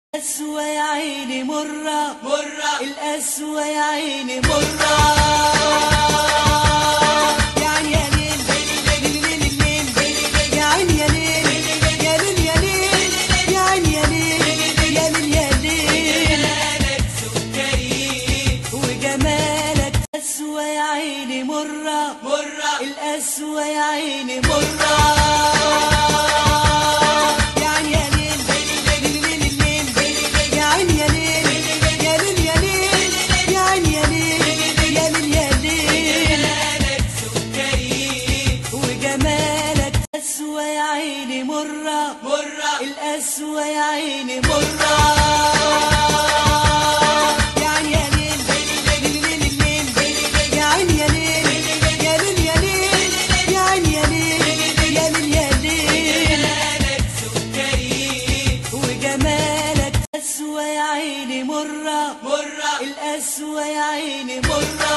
القسوة يا عيني مرة مرة القسوة يا عيني مرة يا عيني يا ليل ليل ليل ليل يا عيني يا ليل يا ليل يا ليل يا عيني يا ليل يا ليل يا ليل جمالك سكري وجمالك قسوة يا عيني مرة مرة القسوة يا عيني مرة يا عيني يا ليل ليل ليل ليل يا عيني يا ليل يا ليل يا ليل يا عيني يا ليل يا ليل يا ليل جمالك سكري وجمالك قسوة يا عيني مرة مرة القسوة يا عيني مرة يا عيني يا ليل ليل ليل ليل يا عيني يا ليل يا ليل يا ليل يا عيني يا ليل يا ليل يا ليل جمالك سكري وجمالك قسوة يا عيني مرة مرة القسوة يا عيني مرة